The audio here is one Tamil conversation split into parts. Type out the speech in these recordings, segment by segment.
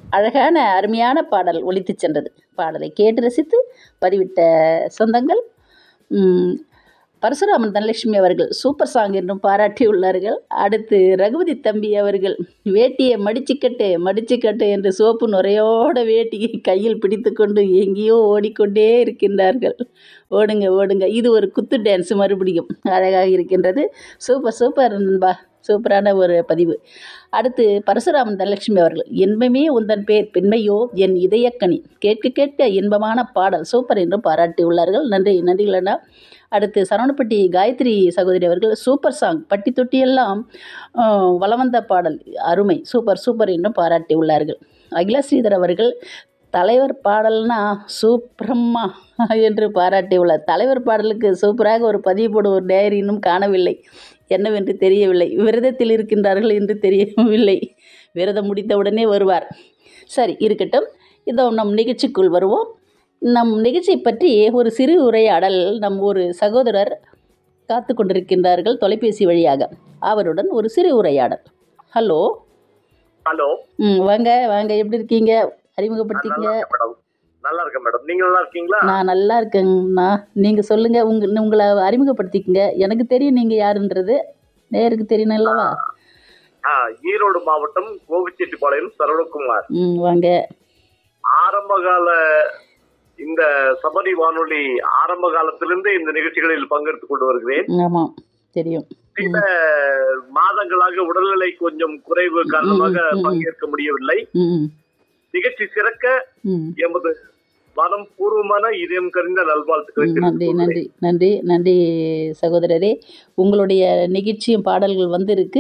அழகான அருமையான பாடல் ஒலித்துச் சென்றது பாடலை கேட்டு ரசித்து பதிவிட்ட சொந்தங்கள் ம், பரசுராமன் தனலட்சுமி அவர்கள் சூப்பர் சாங் என்றும் பாராட்டியுள்ளார்கள் அடுத்து ரகுபதி தம்பி அவர்கள் வேட்டியை மடிச்சுக்கட்டு மடிச்சுக்கட்டு என்று சோப்பு நுரையோட வேட்டியை கையில் பிடித்துக்கொண்டு எங்கேயோ ஓடிக்கொண்டே இருக்கின்றார்கள் ஓடுங்க ஓடுங்க இது ஒரு குத்து டான்ஸ் மறுபடியும் அழகாக இருக்கின்றது சூப்பர் சூப்பர் நண்பா சூப்பரான ஒரு பதிவு அடுத்து பரசுராமன் தனலட்சுமி அவர்கள் இன்பமே உந்தன் பேர் பெண்மையோ என் இதயக்கனி கேட்க கேட்க இன்பமான பாடல் சூப்பர் என்றும் பாராட்டியுள்ளார்கள் நன்றி நன்றிகளண்ணா அடுத்து சரவணப்பட்டி காயத்ரி சகோதரி அவர்கள் சூப்பர் சாங் பட்டி தொட்டியெல்லாம் ஆஹ், வலம் வந்த பாடல் அருமை சூப்பர் சூப்பர் என்றும் பாராட்டியுள்ளார்கள் அகிலா ஸ்ரீதர் அவர்கள் தலைவர் பாடல்னா சூப்பரம்மா என்று பாராட்டியுள்ளார் தலைவர் பாடலுக்கு சூப்பராக ஒரு பதிவு போடும் ஒரு டயரி இன்னும் காணவில்லை என்னவென்று தெரியவில்லை விரதத்தில் இருக்கின்றார்கள் என்று தெரியவில்லை விரதம் முடித்தவுடனே வருவார் சரி இருக்கட்டும் இதோ நம் நிகழ்ச்சிக்குள் வருவோம் நம் நிகழ்ச்சியை பற்றி ஒரு சிறு உரையாடல் நம் ஒரு சகோதரர் காத்து கொண்டிருக்கின்றார்கள் தொலைபேசி வழியாக அவருடன் ஒரு சிறு உரையாடல் ஹலோ ஹலோ ம் வாங்க வாங்க எப்படி இருக்கீங்க அறிமுகப்படுத்திக்கங்க மேடம் நல்லா இருக்கேன் மேடம் நீங்க நல்லா இருக்கீங்களா நான் நல்லா இருக்கேங்கண்ணா நீங்கள் சொல்லுங்கள் உங்க உங்களை அறிமுகப்படுத்திக்கங்க எனக்கு தெரியும் நீங்கள் யாருன்றது நேருக்கு தெரியணும் அல்லவா ஆ, ஈரோடு மாவட்டம் கோபிச்செட்டிப்பாளையம் சரவணகுமார் ம் வாங்க ஆரம்ப கால இந்த சபரி வானொலி ஆரம்ப காலத்திலிருந்து இந்த நிகழ்ச்சிகளில் பங்கெடுத்துக் கொண்டு வருகிறேன் ஆமாம் தெரியும் சில மாதங்களாக உடல்நிலை கொஞ்சம் குறைவு காரணமாக ம், ம், ம். பங்கேற்க முடியவில்லை ம் ம், நிகழ்ச்சி சிறக்க ம் எமது மனம் பூர்வமான இதயம் கறிந்த நல்வாழ்த்துக்களை ம், நன்றி தெரிவித்துக் நன்றி நன்றி நன்றி சகோதரரே உங்களுடைய நிகழ்ச்சியும் பாடல்கள் வந்திருக்கு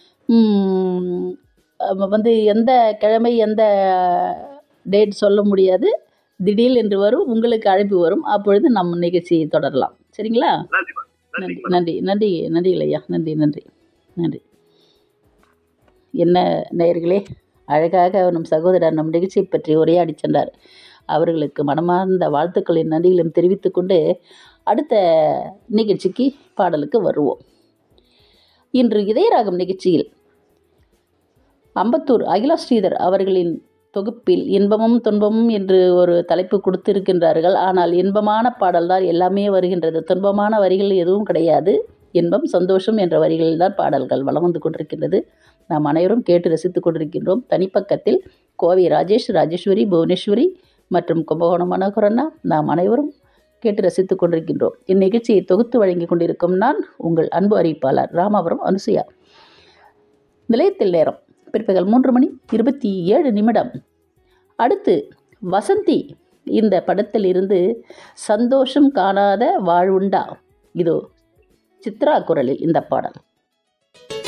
ம், அப்ப வந்து எந்த கிழமை எந்த டேட் சொல்ல முடியாது திடீர் என்று வரும் உங்களுக்கு அழைப்பு வரும் அப்பொழுது நம்ம நிகழ்ச்சியை தொடரலாம் சரிங்களா நன்றி மேடம். நன்றி நன்றி நன்றி நன்றி நன்றிகள் ஐயா நன்றி நன்றி நன்றி என்ன நேயர்களே அழகாக நம் சகோதரர் நம் நிகழ்ச்சியை பற்றி உரையாடி சென்றார் அவர்களுக்கு மனமார்ந்த வாழ்த்துக்களின் நன்றிகளும் தெரிவித்துக்கொண்டு அடுத்த நிகழ்ச்சிக்கு பாடலுக்கு வருவோம் இன்று இதயராகம் நிகழ்ச்சியில் அம்பத்தூர் அகிலா ஸ்ரீதர் அவர்களின் தொகுப்பில் இன்பமும் துன்பமும் என்று ஒரு தலைப்பு கொடுத்திருக்கின்றார்கள் ஆனால் இன்பமான பாடல்தான் எல்லாமே வருகின்றது துன்பமான வரிகள் எதுவும் கிடையாது இன்பம் சந்தோஷம் என்ற வரிகளில் தான் பாடல்கள் வலம் வந்து கொண்டிருக்கின்றது நாம் அனைவரும் கேட்டு ரசித்துக் கொண்டிருக்கின்றோம் தனிப்பக்கத்தில் கோவை ராஜேஷ் ராஜேஸ்வரி புவனேஸ்வரி மற்றும் கும்பகோணம் மனோகரண்ணா நாம் அனைவரும் கேட்டு ரசித்துக் கொண்டிருக்கின்றோம் இந்நிகழ்ச்சியை தொகுத்து வழங்கி கொண்டிருக்கும் நான் உங்கள் அன்பு அறிவிப்பாளர் ராமாபுரம் அனுசுயா நிலையத்தில் நேரம் பிற்பகல் மூன்று மணி இருபத்தி ஏழு நிமிடம் அடுத்து வசந்தி இந்த படத்தில் இருந்து சந்தோஷம் காணாத வாழ்வுண்டா இதோ சித்ரா குரலில் இந்த பாடல்